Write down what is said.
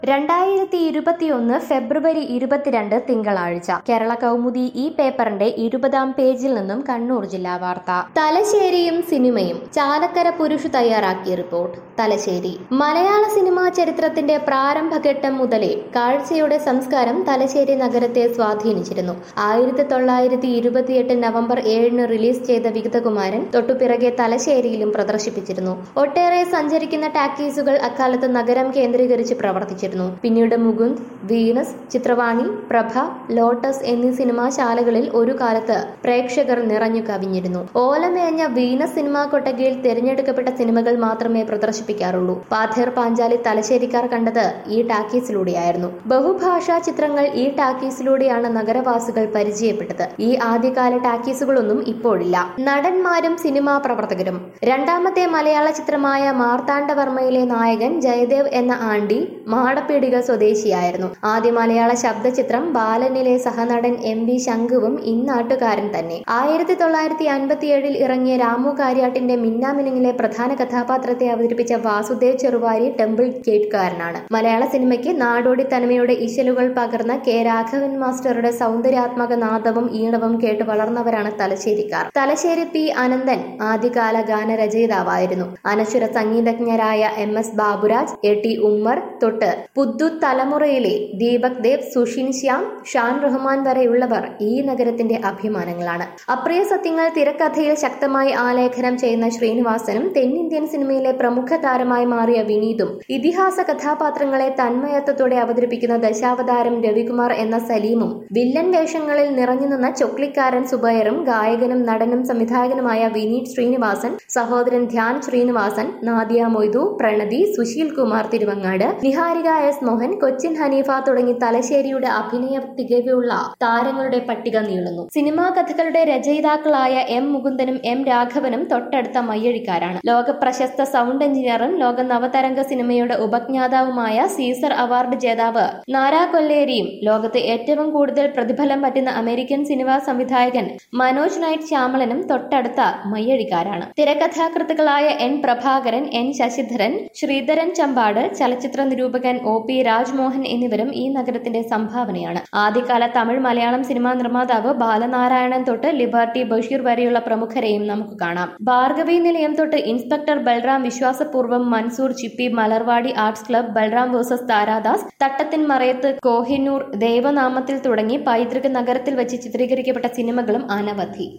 രണ്ടായിരത്തി ഇരുപത്തിയൊന്ന് ഫെബ്രുവരി ഇരുപത്തിരണ്ട് തിങ്കളാഴ്ച കേരള കൗമുദി ഈ പേപ്പറിന്റെ ഇരുപതാം പേജിൽ നിന്നും കണ്ണൂർ ജില്ലാ വാർത്ത തലശ്ശേരിയും സിനിമയും ചാലക്കര പുരുഷ് തയ്യാറാക്കിയ റിപ്പോർട്ട് തലശ്ശേരി മലയാള സിനിമാ ചരിത്രത്തിന്റെ പ്രാരംഭഘട്ടം മുതലേ കാഴ്ചയുടെ സംസ്കാരം തലശ്ശേരി നഗരത്തെ സ്വാധീനിച്ചിരുന്നു ആയിരത്തി തൊള്ളായിരത്തി ഇരുപത്തിയെട്ട് നവംബർ ഏഴിന് റിലീസ് ചെയ്ത വിഗതകുമാരൻ തൊട്ടുപിറകെ തലശ്ശേരിയിലും പ്രദർശിപ്പിച്ചിരുന്നു ഒട്ടേറെ സഞ്ചരിക്കുന്ന ടാക്കീസുകൾ അക്കാലത്ത് നഗരം കേന്ദ്രീകരിച്ച് പ്രവർത്തിച്ചിരുന്നു പിന്നീട് മുകുന്ദ് വീനസ് ചിത്രവാണി പ്രഭ ലോട്ടസ് എന്നീ സിനിമാശാലകളിൽ ഒരു കാലത്ത് പ്രേക്ഷകർ നിറഞ്ഞു കവിഞ്ഞിരുന്നു ഓലമേഞ്ഞ വീനസ് സിനിമാ കൊട്ടകയിൽ തിരഞ്ഞെടുക്കപ്പെട്ട സിനിമകൾ മാത്രമേ പ്രദർശിപ്പിക്കാറുള്ളൂ പാഥേർ പാഞ്ചാലി തലശ്ശേരിക്കാർ കണ്ടത് ഈ ടാക്കീസിലൂടെയായിരുന്നു ബഹുഭാഷാ ചിത്രങ്ങൾ ഈ ടാക്കീസിലൂടെയാണ് നഗരവാസികൾ പരിചയപ്പെട്ടത് ഈ ആദ്യകാല ടാക്കീസുകളൊന്നും ഇപ്പോഴില്ല നടന്മാരും സിനിമാ പ്രവർത്തകരും രണ്ടാമത്തെ മലയാള ചിത്രമായ മാർത്താണ്ഡവർമ്മയിലെ നായകൻ ജയദേവ് എന്ന ആണ്ടി മാടപ്പീടിക സ്വദേശിയായിരുന്നു ആദ്യ മലയാള ശബ്ദചിത്രം ബാലനിലെ സഹനടൻ എം വി ശംഖുവും ഇന്നാട്ടുകാരൻ തന്നെ ആയിരത്തി തൊള്ളായിരത്തി അൻപത്തിയേഴിൽ ഇറങ്ങിയ രാമു കാര്യാട്ടിന്റെ മിന്നാമിനുങ്ങിലെ പ്രധാന കഥാപാത്രത്തെ അവതരിപ്പിച്ച വാസുദേവ് ചെറുവാരി ടെമ്പിൾ ഗേറ്റ്കാരനാണ് മലയാള സിനിമയ്ക്ക് നാടോടി തനിമയുടെ ഇശലുകൾ പകർന്ന കെ രാഘവൻ മാസ്റ്ററുടെ സൗന്ദര്യാത്മക നാദവും ഈണവും കേട്ട് വളർന്നവരാണ് തലശ്ശേരിക്കാർ തലശ്ശേരി പി അനന്തൻ ആദ്യകാല ഗാനരചയിതാവായിരുന്നു അനശ്വര സംഗീതജ്ഞരായ M S Baburaj A T Ummer തൊട്ട് പുതു തലമുറയിലെ ദീപക് ദേവ് സുഷിൻ ശ്യാം ഷാൻ റഹ്മാൻ വരെയുള്ളവർ ഈ നഗരത്തിന്റെ അഭിമാനങ്ങളാണ് അപ്രിയ സത്യങ്ങൾ തിരക്കഥയിൽ ശക്തമായി ആലേഖനം ചെയ്യുന്ന ശ്രീനിവാസനും തെന്നിന്ത്യൻ സിനിമയിലെ പ്രമുഖ താരമായി മാറിയ വിനീതും ഇതിഹാസ കഥാപാത്രങ്ങളെ തന്മയത്വത്തോടെ അവതരിപ്പിക്കുന്ന ദശാവതാരം രവികുമാർ എന്ന സലീമും വില്ലൻ വേഷങ്ങളിൽ നിറഞ്ഞു നിന്ന ചൊക്ലിക്കാരൻ സുബൈറും ഗായകനും നടനും സംവിധായകനുമായ വിനീത് ശ്രീനിവാസൻ സഹോദരൻ ധ്യാൻ ശ്രീനിവാസൻ നാദിയ മൊയ്തു പ്രണതി സുശീൽ കുമാർ തിരുവങ്ങാട് നിഹാരിക എസ് മോഹൻ കൊച്ചിൻ ഹനീഫ തുടങ്ങി തലശ്ശേരിയുടെ അഭിനയ തികവുള്ള താരങ്ങളുടെ പട്ടിക നീളുന്നു സിനിമാ കഥകളുടെ രചയിതാക്കളായ എം മുകുന്ദനും എം രാഘവനും തൊട്ടടുത്ത മയ്യഴിക്കാരാണ് ലോക പ്രശസ്ത സൗണ്ട് എഞ്ചിനീയറും ലോക നവതരംഗ സിനിമയുടെ ഉപജ്ഞാതാവുമായ സീസർ അവാർഡ് ജേതാവ് നാരാ കൊല്ലേരിയും ലോകത്ത് ഏറ്റവും കൂടുതൽ പ്രതിഫലം പറ്റുന്ന അമേരിക്കൻ സിനിമാ സംവിധായകൻ മനോജ് നൈറ്റ് ശ്യാമളനും തൊട്ടടുത്ത മയ്യഴിക്കാരാണ് തിരക്കഥാകൃത്തുക്കളായ എൻ പ്രഭാകരൻ എൻ ശശിധരൻ ശ്രീധരൻ ചമ്പാട് ചലച്ചിത്ര നിരൂപകൻ ഒ പി രാജ്മോഹൻ എന്നിവരും ഈ നഗരത്തിന്റെ സംഭാവനയാണ് ആദ്യകാല തമിഴ് മലയാളം സിനിമാ നിർമ്മാതാവ് ബാലനാരായണൻ തൊട്ട് ലിബർട്ടി ബഷീർ വരെയുള്ള പ്രമുഖരെയും നമുക്ക് കാണാം ഭാർഗവി നിലയം തൊട്ട് inspector Balram Viswasapoorvam Mansoor Chippi Malarvadi arts club Balram versus Tharadas Thattathin Marayathu Kohinoor ദേവനാമത്തിൽ തുടങ്ങി പൈതൃക നഗരത്തിൽ വെച്ച് ചിത്രീകരിക്കപ്പെട്ട സിനിമകളും അനവധി